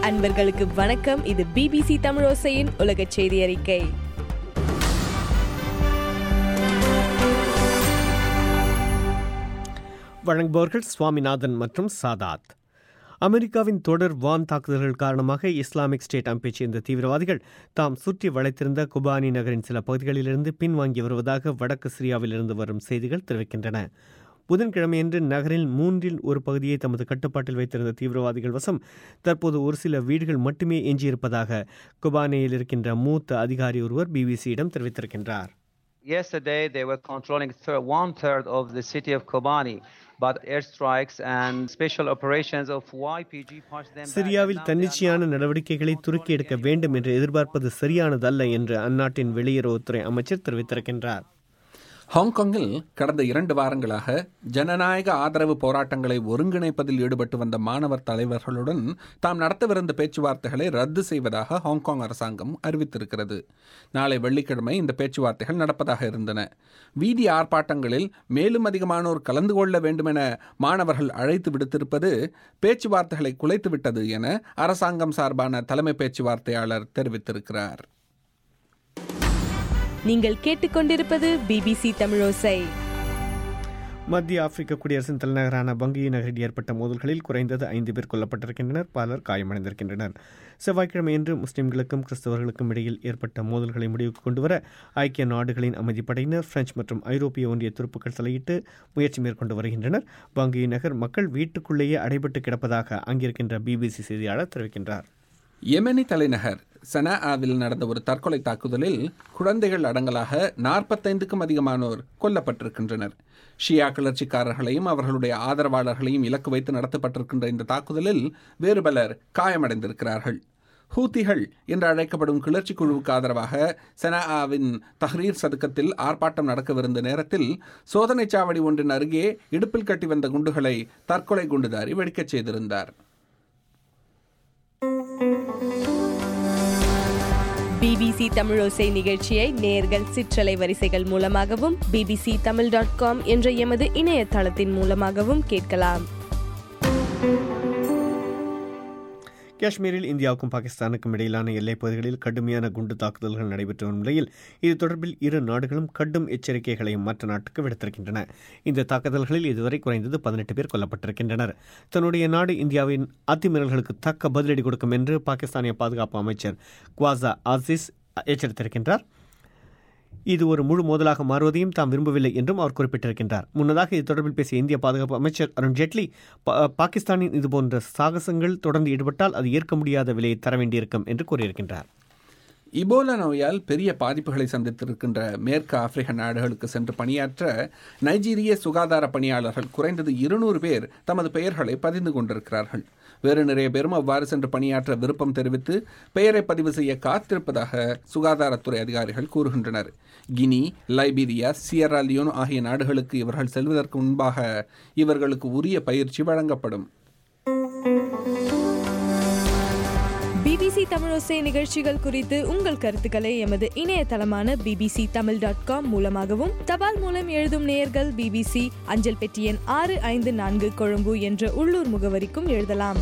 அன்பர்களுக்கு வணக்கம் இது பிபிசி தமிழோசையின் உலக செய்தி அறிக்கை வழங்குபவர்கள் சுவாமிநாதன் மற்றும் சாதாத் அமெரிக்காவின் தொடர் வான் தாக்குதல்கள் காரணமாக இஸ்லாமிக் ஸ்டேட் அமைப்பைச் சேர்ந்த தீவிரவாதிகள் தாம் சுற்றி வளைத்திருந்த குபானி நகரின் சில பகுதிகளிலிருந்து பின்வாங்கி வருவதாக வடக்கு சிரியாவிலிருந்து வரும் செய்திகள் தெரிவிக்கின்றன புதன்கிழமையன்று நகரில் மூன்றில் ஒரு பகுதியை தமது கட்டுப்பாட்டில் வைத்திருந்த தீவிரவாதிகள் வசம் தற்போது ஒரு சில வீடுகள் மட்டுமே எஞ்சியிருப்பதாக குபானேயில் இருக்கின்ற மூத்த அதிகாரி ஒருவர் பிபிசியிடம் தெரிவித்திருக்கின்றார் Yesterday, they were controlling thir- one third of the city of Kobani, but airstrikes and special operations of YPG pushed them back. சிரியாவில் and now they are தன்னிச்சையான not நடவடிக்கைகளை துருக்கி எடுக்க வேண்டும் என்று எதிர்பார்ப்பது சரியானதல்ல என்று அந்நாட்டின் வெளியுறவுத்துறை அமைச்சர் தெரிவித்திருக்கின்றார் ஹாங்காங்கில் கடந்த இரண்டு வாரங்களாக ஜனநாயக ஆதரவு போராட்டங்களை ஒருங்கிணைப்பதில் ஈடுபட்டு வந்த மாணவர் தலைவர்களுடன் தாம் நடத்தவிருந்த பேச்சுவார்த்தைகளை ரத்து செய்வதாக ஹாங்காங் அரசாங்கம் அறிவித்திருக்கிறது நாளை வெள்ளிக்கிழமை இந்த பேச்சுவார்த்தைகள் நடப்பதாக இருந்தன வீதி ஆர்ப்பாட்டங்களில் மேலும் அதிகமானோர் கலந்து கொள்ள வேண்டுமென மாணவர்கள் அழைத்து விடுத்திருப்பது பேச்சுவார்த்தைகளை குலைத்துவிட்டது என அரசாங்கம் சார்பான தலைமை பேச்சுவார்த்தையாளர் தெரிவித்திருக்கிறார் நீங்கள் கேட்டுக்கொண்டிருப்பது பிபிசி தமிழோசை மத்திய ஆப்பிரிக்க குடியரசின் தலைநகரான பங்கி நகரில் ஏற்பட்ட மோதல்களில் குறைந்தது ஐந்து பேர் கொல்லப்பட்டிருக்கின்றனர் பலர் காயமடைந்திருக்கின்றனர் செவ்வாய்க்கிழமையன்று முஸ்லிம்களுக்கும் கிறிஸ்தவர்களுக்கும் இடையில் ஏற்பட்ட மோதல்களை முடிவுக்கு கொண்டுவர ஐக்கிய நாடுகளின் அமைதிப்படையினர் பிரெஞ்சு மற்றும் ஐரோப்பிய ஒன்றிய துருப்புக்கள் தலையிட்டு முயற்சி மேற்கொண்டு வருகின்றனர் பங்கி நகர் மக்கள் வீட்டுக்குள்ளேயே அடைபட்டு கிடப்பதாக அங்கிருக்கின்ற பிபிசி செய்தியாளர் தெரிவிக்கின்றார் யெமெனி தலைநகர் சனாஆவில் நடந்த ஒரு தற்கொலை தாக்குதலில் குழந்தைகள் அடங்கலாக நாற்பத்தைந்துக்கும் அதிகமானோர் கொல்லப்பட்டிருக்கின்றனர் ஷியா கிளர்ச்சிக்காரர்களையும் அவர்களுடைய ஆதரவாளர்களையும் இலக்கு வைத்து நடத்தப்பட்டிருக்கின்ற இந்த தாக்குதலில் வேறு பலர் காயமடைந்திருக்கிறார்கள் ஹூத்திகள் என்று அழைக்கப்படும் கிளர்ச்சி குழுவுக்கு ஆதரவாக சனாஆவின் தஹ்ரீர் சதுக்கத்தில் ஆர்ப்பாட்டம் நடக்கவிருந்த நேரத்தில் சோதனைச் சாவடி ஒன்றின் அருகே இடுப்பில் கட்டி வந்த குண்டுகளை தற்கொலை குண்டுதாரி வெடிக்கச் செய்திருந்தார் பிபிசி தமிழோசை நிகழ்ச்சியை நேர்கள் சிற்றலை வரிசைகள் மூலமாகவும் பிபிசி தமிழ் டாட் காம் என்ற எமது இணையதளத்தின் மூலமாகவும் கேட்கலாம் காஷ்மீரில் இந்தியாவுக்கும் பாகிஸ்தானுக்கும் இடையிலான எல்லைப் பகுதிகளில் கடுமையான குண்டு தாக்குதல்கள் நடைபெற்று வரும் நிலையில் இது தொடர்பில் இரு நாடுகளும் கடும் எச்சரிக்கைகளையும் மற்ற நாட்டுக்கு விடுத்திருக்கின்றன இந்த தாக்குதல்களில் இதுவரை குறைந்தது பதினெட்டு பேர் கொல்லப்பட்டிருக்கின்றனர் தன்னுடைய நாடு இந்தியாவின் அத்துமீறல்களுக்கு தக்க பதிலடி கொடுக்கும் என்று பாகிஸ்தானிய பாதுகாப்பு அமைச்சர் குவாசா ஆசிஸ் எச்சரித்திருக்கின்றார் இது ஒரு முழு மோதலாக மாறுவதையும் தாம் விரும்பவில்லை என்றும் அவர் குறிப்பிட்டிருக்கின்றார் முன்னதாக இது தொடர்பில் பேசிய இந்திய பாதுகாப்பு அமைச்சர் அருண் ஜேட்லி பா- பாகிஸ்தானின் இதுபோன்ற சாகசங்கள் தொடர்ந்து ஈடுபட்டால் அது ஏற்க முடியாத விலையை தர வேண்டியிருக்கும் என்று கூறியிருக்கின்றார் இபோலா நோயால் பெரிய பாதிப்புகளை சந்தித்திருக்கின்ற மேற்கு ஆப்பிரிக்க நாடுகளுக்கு சென்று பணியாற்ற நைஜீரிய சுகாதார பணியாளர்கள் குறைந்தது இருநூறு பேர் தமது பெயர்களை பதிந்து கொண்டிருக்கிறார்கள் வேறு நிறைய பேரும் அவ்வாறு சென்று பணியாற்ற விருப்பம் தெரிவித்து பெயரை பதிவு செய்ய காத்திருப்பதாக சுகாதாரத்துறை அதிகாரிகள் கூறுகின்றனர் கினி லைபீரியா சியரா லியோன் ஆகிய நாடுகளுக்கு இவர்கள் செல்வதற்கு முன்பாக இவர்களுக்கு உரிய பயிற்சி வழங்கப்படும் பிபிசி தமிழோசை நிகழ்ச்சிகள் குறித்து உங்கள் கருத்துக்களை எமது இணையதளமான பிபிசி தமிழ் டாட் காம் மூலமாகவும் தபால் மூலம் எழுதும் நேயர்கள் பிபிசி அஞ்சல் பெட்டி எண் ஆறு ஐந்து நான்கு கொழும்பு என்ற உள்ளூர் முகவரிக்கும் எழுதலாம்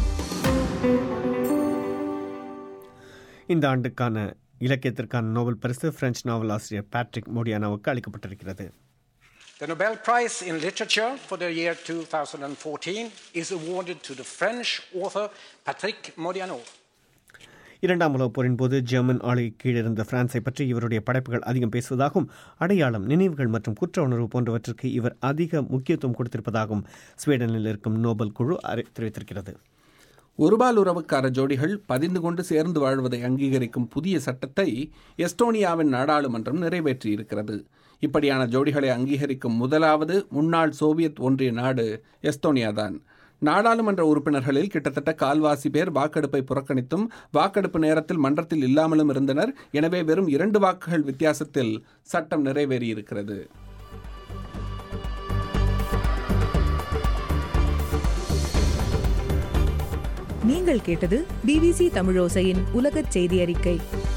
இந்த ஆண்டுக்கான இலக்கியத்திற்கான நோபல் பரிசு பிரெஞ்சு நாவல் ஆசிரியர் பேட்ரிக் மோடியானாவுக்கு அளிக்கப்பட்டிருக்கிறது The Nobel Prize in Literature for the year 2014 is awarded to the French author Patrick Modiano. இரண்டாம் உலகப் போரின் போது ஜெர்மன் ஆளுகை கீழ் இருந்த பிரான்ஸை பற்றி இவருடைய படைப்புகள் அதிகம் பேசுவதாகவும் அடையாளம் நினைவுகள் மற்றும் குற்ற உணர்வு போன்றவற்றிற்கு இவர் அதிக முக்கியத்துவம் கொடுத்திருப்பதாகவும் ஸ்வீடனில் இருக்கும் நோபல் குழு அறி- தெரிவித்திருக்கிறது ஒருபால் உறவுக்கார ஜோடிகள் பதிந்து கொண்டு சேர்ந்து வாழ்வதை அங்கீகரிக்கும் புதிய சட்டத்தை எஸ்டோனியாவின் நாடாளுமன்றம் நிறைவேற்றியிருக்கிறது இப்படியான ஜோடிகளை அங்கீகரிக்கும் முதலாவது முன்னாள் சோவியத் ஒன்றிய நாடு எஸ்டோனியா தான் நாடாளுமன்ற உறுப்பினர்களில் கிட்டத்தட்ட கால்வாசி பேர் வாக்கெடுப்பை புறக்கணித்தும் வாக்கெடுப்பு நேரத்தில் மன்றத்தில் இல்லாமலும் இருந்தனர் எனவே வெறும் இரண்டு வாக்குகள் வித்தியாசத்தில் சட்டம் நிறைவேறியிருக்கிறது நீங்கள் கேட்டது பிபிசி தமிழோசையின் உலகச் செய்தி அறிக்கை